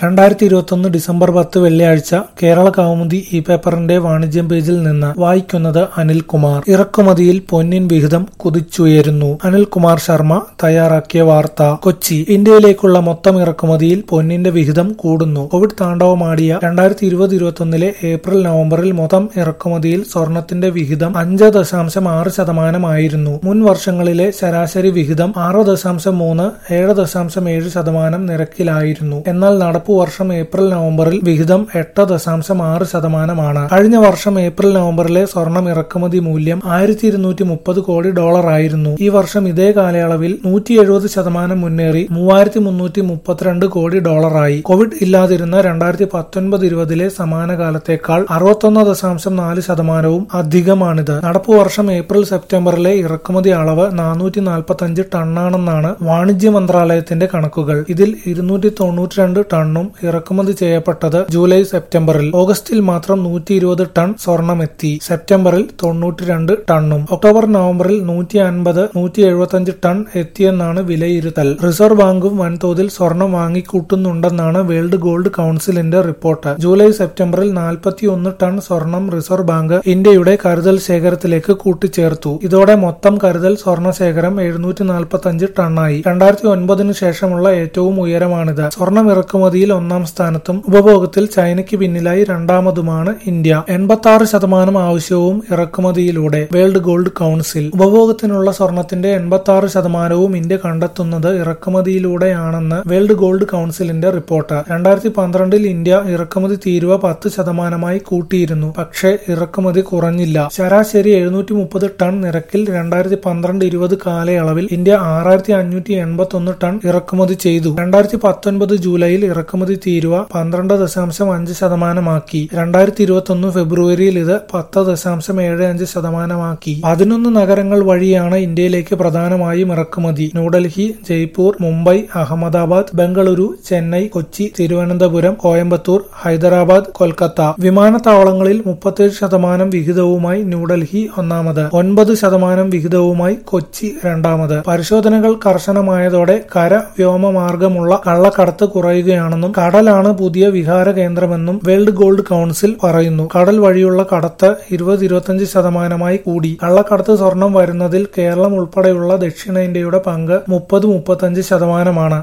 രണ്ടായിരത്തി ഇരുപത്തൊന്ന് ഡിസംബർ പത്ത് വെള്ളിയാഴ്ച കേരള കൗമുദി ഈ പേപ്പറിന്റെ വാണിജ്യം പേജിൽ നിന്ന് വായിക്കുന്നത് അനിൽകുമാർ ഇറക്കുമതിയിൽ പൊന്നിൻ വിഹിതം കുതിച്ചുയരുന്നു അനിൽകുമാർ ശർമ്മ തയ്യാറാക്കിയ വാർത്ത കൊച്ചി ഇന്ത്യയിലേക്കുള്ള മൊത്തം ഇറക്കുമതിയിൽ പൊന്നിന്റെ വിഹിതം കൂടുന്നു കോവിഡ് താണ്ഡവമാടിയ രണ്ടായിരത്തി ഇരുപത് ഇരുപത്തൊന്നിലെ ഏപ്രിൽ നവംബറിൽ മൊത്തം ഇറക്കുമതിയിൽ സ്വർണത്തിന്റെ വിഹിതം അഞ്ച് ദശാംശം ആറ് ശതമാനമായിരുന്നു മുൻ വർഷങ്ങളിലെ ശരാശരി വിഹിതം ആറ് ദശാംശം മൂന്ന് ഏഴ് ദശാംശം ഏഴ് ശതമാനം നിരക്കിലായിരുന്നു എന്നാൽ നടപ്പു വർഷം ഏപ്രിൽ നവംബറിൽ വിഹിതം എട്ട് ദശാംശം ആറ് ശതമാനമാണ് കഴിഞ്ഞ വർഷം ഏപ്രിൽ നവംബറിലെ സ്വർണം ഇറക്കുമതി മൂല്യം ആയിരത്തി ഇരുന്നൂറ്റി മുപ്പത് കോടി ഡോളർ ആയിരുന്നു ഈ വർഷം ഇതേ കാലയളവിൽ നൂറ്റി എഴുപത് ശതമാനം മുന്നേറി മൂവായിരത്തി മുന്നൂറ്റി മുപ്പത്തിരണ്ട് കോടി ഡോളറായി കോവിഡ് ഇല്ലാതിരുന്ന രണ്ടായിരത്തി പത്തൊൻപത് ഇരുപതിലെ സമാന കാലത്തേക്കാൾ അറുപത്തൊന്ന് ദശാംശം നാല് ശതമാനവും അധികമാണിത് നടപ്പു വർഷം ഏപ്രിൽ സെപ്റ്റംബറിലെ ഇറക്കുമതി അളവ് നാനൂറ്റി നാൽപ്പത്തി അഞ്ച് ടണ്ണാണെന്നാണ് വാണിജ്യ മന്ത്രാലയത്തിന്റെ കണക്കുകൾ ഇതിൽ ഇരുന്നൂറ്റി തൊണ്ണൂറ്റിരണ്ട് ടണ്ണും ഇറക്കുമതി ചെയ്യപ്പെട്ടത് ജൂലൈ സെപ്റ്റംബറിൽ ഓഗസ്റ്റിൽ മാത്രം നൂറ്റി ഇരുപത് ടൺ സ്വർണം എത്തി സെപ്റ്റംബറിൽ തൊണ്ണൂറ്റിരണ്ട് ടണ്ണും ഒക്ടോബർ നവംബറിൽ നൂറ്റി അൻപത് നൂറ്റി എഴുപത്തിയഞ്ച് ടൺ എത്തിയെന്നാണ് വിലയിരുത്തൽ റിസർവ് ബാങ്കും വൻതോതിൽ സ്വർണം വാങ്ങിക്കൂട്ടുന്നുണ്ടെന്നാണ് വേൾഡ് ഗോൾഡ് കൌൺസിലിന്റെ റിപ്പോർട്ട് ജൂലൈ സെപ്റ്റംബറിൽ നാൽപ്പത്തി ഒന്ന് ടൺ സ്വർണം റിസർവ് ബാങ്ക് ഇന്ത്യയുടെ കരുതൽ ശേഖരത്തിലേക്ക് കൂട്ടിച്ചേർത്തു ഇതോടെ മൊത്തം കരുതൽ സ്വർണ ശേഖരം എഴുന്നൂറ്റി നാൽപ്പത്തി അഞ്ച് ടണ്ണായി രണ്ടായിരത്തി ഒൻപതിനു ശേഷമുള്ള ഏറ്റവും ഉയരമാണിത് സ്വർണം ഇറക്കുമതിയിൽ ഒന്നാം സ്ഥാനത്തും ഉപഭോഗത്തിൽ ചൈനയ്ക്ക് പിന്നിലായി രണ്ടാമതുമാണ് ഇന്ത്യ എൺപത്തി ആറ് ശതമാനം ആവശ്യവും ഇറക്കുമതിയിലൂടെ വേൾഡ് ഗോൾഡ് കൌൺസിൽ ഉപഭോഗത്തിനുള്ള സ്വർണത്തിന്റെ എൺപത്തി ആറ് ശതമാനവും ഇന്ത്യ കണ്ടെത്തുന്നത് ഇറക്കുമതിയിലൂടെയാണെന്ന് വേൾഡ് ഗോൾഡ് കൌൺസിലിന്റെ റിപ്പോർട്ട് രണ്ടായിരത്തി പന്ത്രണ്ടിൽ ഇന്ത്യ ഇറക്കുമതി തീരുവ പത്ത് ശതമാനമായി കൂട്ടിയിരുന്നു പക്ഷേ ഇറക്കുമതി കുറഞ്ഞില്ല ശരാശരി എഴുന്നൂറ്റി മുപ്പത് ടൺ നിരക്കിൽ രണ്ടായിരത്തി പന്ത്രണ്ട് ഇരുപത് കാലയളവിൽ ഇന്ത്യ ആറായിരത്തി അഞ്ഞൂറ്റി എൺപത്തി ഒന്ന് ടൺ ഇറക്കുമതി ചെയ്തു രണ്ടായിരത്തി പത്തൊൻപത് ജൂലൈയിൽ ഇറക്കുമതി തീരുവ പന്ത്രണ്ട് ദശാംശം അഞ്ച് ശതമാനമാക്കി രണ്ടായിരത്തി ഇരുപത്തി ഒന്ന് ഫെബ്രുവരിയിൽ ഇത് പത്ത് ദശാംശം ഏഴ് അഞ്ച് ശതമാനമാക്കി പതിനൊന്ന് നഗരങ്ങൾ വഴിയാണ് ഇന്ത്യയിലേക്ക് പ്രധാനമായും ഇറക്കുമതി ന്യൂഡൽഹി ജയ്പൂർ മുംബൈ അഹമ്മദാബാദ് ബംഗളൂരു ചെന്നൈ കൊച്ചി തിരുവനന്തപുരം കോയമ്പത്തൂർ ഹൈദരാബാദ് കൊൽക്കത്ത വിമാനത്താവളങ്ങളിൽ മുപ്പത്തേഴ് ശതമാനം വിഹിതവുമായി ന്യൂഡൽഹി ഒന്നാമത് ഒൻപത് ശതമാനം വിഹിതവുമായി കൊച്ചി രണ്ടാമത് പരിശോധനകൾ കർശനമായതോടെ കര വ്യോമമാർഗമുള്ള കള്ളക്കടത്ത് കുറയുകയാണെന്നും കടലാണ് പുതിയ വിഹാര കേന്ദ്രമെന്നും വേൾഡ് ഗോൾഡ് കൌൺസിൽ പറയുന്നു കടൽ വഴിയുള്ള കടത്ത് ഇരുപത് ഇരുപത്തിയഞ്ച് ശതമാനമായി കൂടി കള്ളക്കടത്ത് സ്വർണം വരുന്നതിൽ കേരളം ഉൾപ്പെടെയുള്ള ദക്ഷിണേന്ത്യയുടെ പങ്ക് മുപ്പത് മുപ്പത്തഞ്ച് ശതമാനമാണ്